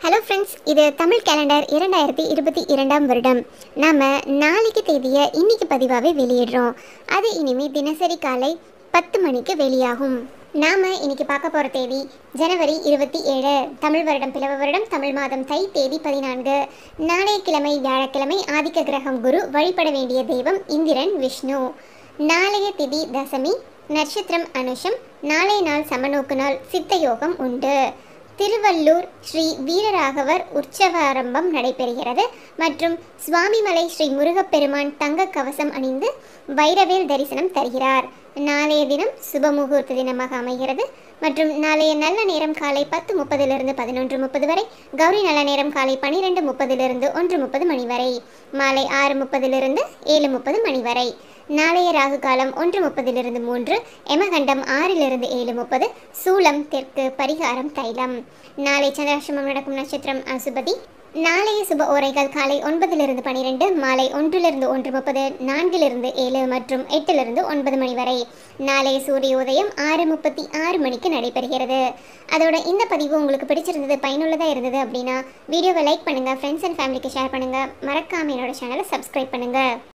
hello friends இது Tamil calendar இரண்டாயிரத்தி இருபத்தி இரண்டாம் வருடம் நாம் நாளைக்கு தேதியை இன்னைக்கு பதிவாகவே வெளியிடுறோம் அது இனிமே தினசரி காலை பத்து மணிக்கு வெளியாகும் நாம் இன்னைக்கு பார்க்க போகிற தேதி ஜனவரி இருபத்தி ஏழு தமிழ் வருடம் பிளவ வருடம் தமிழ் மாதம் தை தேதி பதினான்கு நாளைய கிழமை வியாழக்கிழமை ஆதிக்க கிரகம் குரு வழிபட வேண்டிய தெய்வம் இந்திரன் விஷ்ணு நாளைய திதி தசமி நட்சத்திரம் அனுஷம் நாளைய நாள் சமநோக்கு நாள் சித்த யோகம் உண்டு திருவள்ளூர் ஸ்ரீ வீரராகவர் உற்சவாரம்பம் நடைபெறுகிறது மற்றும் சுவாமிமலை ஸ்ரீ முருகப்பெருமான் தங்க கவசம் அணிந்து வைரவேல் தரிசனம் தருகிறார் நாளைய தினம் சுபமுகூர்த்த தினமாக அமைகிறது மற்றும் நாளைய நல்ல நேரம் காலை பத்து முப்பதிலிருந்து பதினொன்று முப்பது வரை கௌரி நல்ல நேரம் காலை பன்னிரெண்டு முப்பதிலிருந்து ஒன்று முப்பது மணி வரை மாலை ஆறு முப்பதிலிருந்து ஏழு முப்பது மணி வரை நாளைய ராகு காலம் ஒன்று முப்பதிலிருந்து மூன்று எமகண்டம் ஆறிலிருந்து ஏழு முப்பது சூலம் தெற்கு பரிகாரம் தைலம் நாளை சந்திராசிரமம் நடக்கும் நட்சத்திரம் அசுபதி நாளைய சுப ஓரைகள் காலை ஒன்பதிலிருந்து பனிரெண்டு மாலை ஒன்றிலிருந்து ஒன்று முப்பது நான்கிலிருந்து ஏழு மற்றும் எட்டிலிருந்து ஒன்பது மணி வரை நாளைய சூரிய உதயம் ஆறு முப்பத்தி ஆறு மணிக்கு நடைபெறுகிறது அதோட இந்த பதிவு உங்களுக்கு பிடிச்சிருந்தது பயனுள்ளதாக இருந்தது அப்படின்னா வீடியோவை லைக் பண்ணுங்கள் ஃப்ரெண்ட்ஸ் அண்ட் ஃபேமிலிக்கு ஷேர் பண்ணுங்கள் மறக்காமல் என்னோட சேனலை சப்ஸ்கிரைப் பண்ணுங்கள்